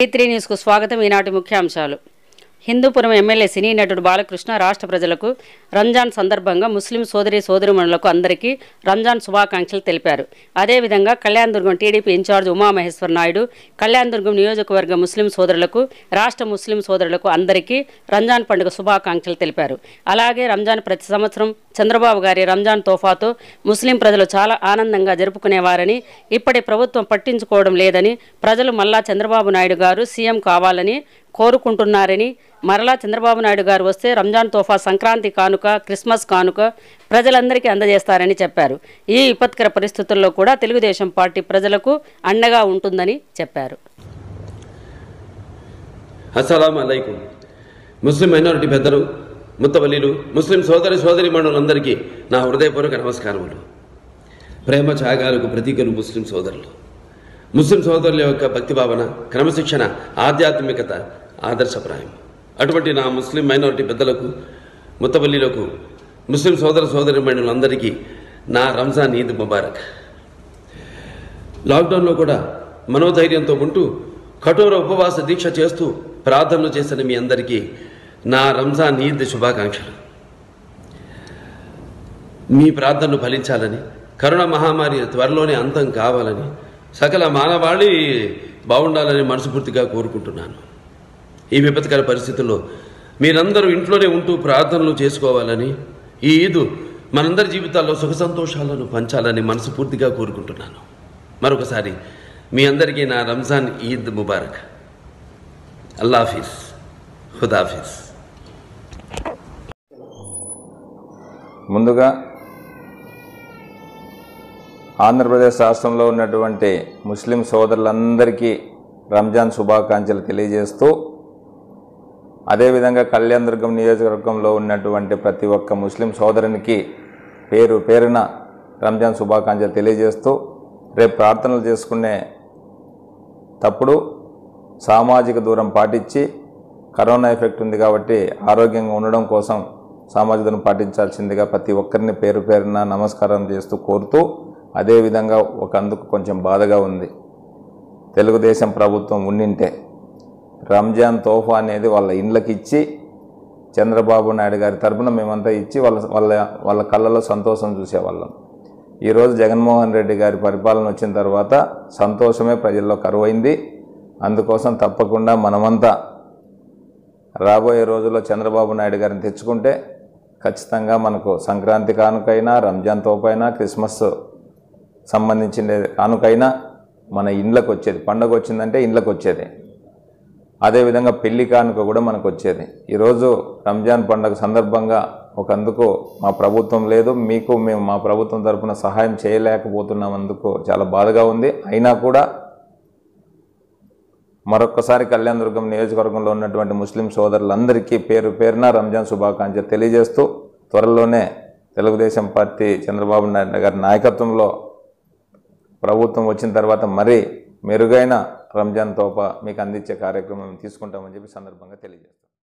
three న్యూస్కు స్వాగతం ఈనాటి ముఖ్యాంశాలు హిందూపురం ఎమ్మెల్యే సినీ నటుడు బాలకృష్ణ రాష్ట్ర ప్రజలకు రంజాన్ సందర్భంగా ముస్లిం సోదరి సోదరిమణులకు అందరికీ రంజాన్ శుభాకాంక్షలు తెలిపారు అదేవిధంగా కళ్యాణదుర్గం టీడీపీ ఇన్ఛార్జ్ ఉమామహేశ్వర్ నాయుడు కళ్యాణదుర్గం నియోజకవర్గ ముస్లిం సోదరులకు రాష్ట్ర ముస్లిం సోదరులకు అందరికీ రంజాన్ పండుగ శుభాకాంక్షలు తెలిపారు అలాగే రంజాన్ ప్రతి సంవత్సరం చంద్రబాబు గారి రంజాన్ తోఫాతో ముస్లిం ప్రజలు చాలా ఆనందంగా జరుపుకునేవారని ఇప్పటి ప్రభుత్వం పట్టించుకోవడం లేదని ప్రజలు మళ్ళా చంద్రబాబు నాయుడు గారు సీఎం కావాలని కోరుకుంటున్నారని మరలా చంద్రబాబు నాయుడు గారు వస్తే రంజాన్ తోఫా సంక్రాంతి కానుక క్రిస్మస్ కానుక ప్రజలందరికీ అందజేస్తారని చెప్పారు ఈ విపత్కర పరిస్థితుల్లో కూడా తెలుగుదేశం పార్టీ ప్రజలకు అండగా ఉంటుందని చెప్పారు అస్సలం అలైకుం ముస్లిం మైనారిటీ పెద్దలు ముత్తవల్లీలు ముస్లిం సోదరి సోదరి మండలందరికీ నా హృదయపూర్వక నమస్కారములు ప్రేమ త్యాగాలకు ప్రతీకలు ముస్లిం సోదరులు ముస్లిం సోదరుల యొక్క భక్తి భావన క్రమశిక్షణ ఆధ్యాత్మికత ఆదర్శప్రాయం అటువంటి నా ముస్లిం మైనారిటీ పెద్దలకు ముత్తవల్లీలకు ముస్లిం సోదర సోదరి మండలందరికీ నా రంజాన్ ఈద్ ముబారక్ లాక్డౌన్లో కూడా మనోధైర్యంతో ఉంటూ కఠోర ఉపవాస దీక్ష చేస్తూ ప్రార్థనలు చేసిన మీ అందరికీ నా రంజాన్ ఈద్ శుభాకాంక్షలు మీ ప్రార్థనలు ఫలించాలని కరోనా మహమ్మారి త్వరలోనే అంతం కావాలని సకల మానవాళి బాగుండాలని మనస్ఫూర్తిగా కోరుకుంటున్నాను ఈ విపత్కర పరిస్థితుల్లో మీరందరూ ఇంట్లోనే ఉంటూ ప్రార్థనలు చేసుకోవాలని ఈ ఈదు మనందరి జీవితాల్లో సుఖ సంతోషాలను పంచాలని మనస్ఫూర్తిగా కోరుకుంటున్నాను మరొకసారి మీ అందరికీ నా రంజాన్ ఈద్ ముబారక్ అల్లాఫీస్ ఖుదాఫీస్ ముందుగా ఆంధ్రప్రదేశ్ రాష్ట్రంలో ఉన్నటువంటి ముస్లిం సోదరులందరికీ రంజాన్ శుభాకాంక్షలు తెలియజేస్తూ అదేవిధంగా కళ్యాణదుర్గం నియోజకవర్గంలో ఉన్నటువంటి ప్రతి ఒక్క ముస్లిం సోదరునికి పేరు పేరున రంజాన్ శుభాకాంక్షలు తెలియజేస్తూ రేపు ప్రార్థనలు చేసుకునే తప్పుడు సామాజిక దూరం పాటించి కరోనా ఎఫెక్ట్ ఉంది కాబట్టి ఆరోగ్యంగా ఉండడం కోసం సామాజిక దూరం పాటించాల్సిందిగా ప్రతి ఒక్కరిని పేరు పేరున నమస్కారం చేస్తూ కోరుతూ అదేవిధంగా ఒక అందుకు కొంచెం బాధగా ఉంది తెలుగుదేశం ప్రభుత్వం ఉండింటే రంజాన్ తోఫా అనేది వాళ్ళ ఇండ్లకి ఇచ్చి చంద్రబాబు నాయుడు గారి తరపున మేమంతా ఇచ్చి వాళ్ళ వాళ్ళ వాళ్ళ కళ్ళలో సంతోషం చూసేవాళ్ళం ఈరోజు జగన్మోహన్ రెడ్డి గారి పరిపాలన వచ్చిన తర్వాత సంతోషమే ప్రజల్లో కరువైంది అందుకోసం తప్పకుండా మనమంతా రాబోయే రోజుల్లో చంద్రబాబు నాయుడు గారిని తెచ్చుకుంటే ఖచ్చితంగా మనకు సంక్రాంతి కానుకైనా రంజాన్ తోపైనా క్రిస్మస్ సంబంధించిన కానుకైనా మన ఇండ్లకు వచ్చేది పండగ వచ్చిందంటే ఇండ్లకు వచ్చేది అదేవిధంగా పెళ్లి కానుక కూడా మనకు వచ్చేది ఈరోజు రంజాన్ పండుగ సందర్భంగా ఒక అందుకు మా ప్రభుత్వం లేదు మీకు మేము మా ప్రభుత్వం తరపున సహాయం చేయలేకపోతున్నాం అందుకు చాలా బాధగా ఉంది అయినా కూడా మరొక్కసారి కళ్యాణదుర్గం నియోజకవర్గంలో ఉన్నటువంటి ముస్లిం సోదరులందరికీ పేరు పేరున రంజాన్ శుభాకాంక్షలు తెలియజేస్తూ త్వరలోనే తెలుగుదేశం పార్టీ చంద్రబాబు నాయుడు గారి నాయకత్వంలో ప్రభుత్వం వచ్చిన తర్వాత మరీ మెరుగైన రంజాన్ తోప మీకు అందించే కార్యక్రమం తీసుకుంటామని చెప్పి సందర్భంగా తెలియజేస్తాం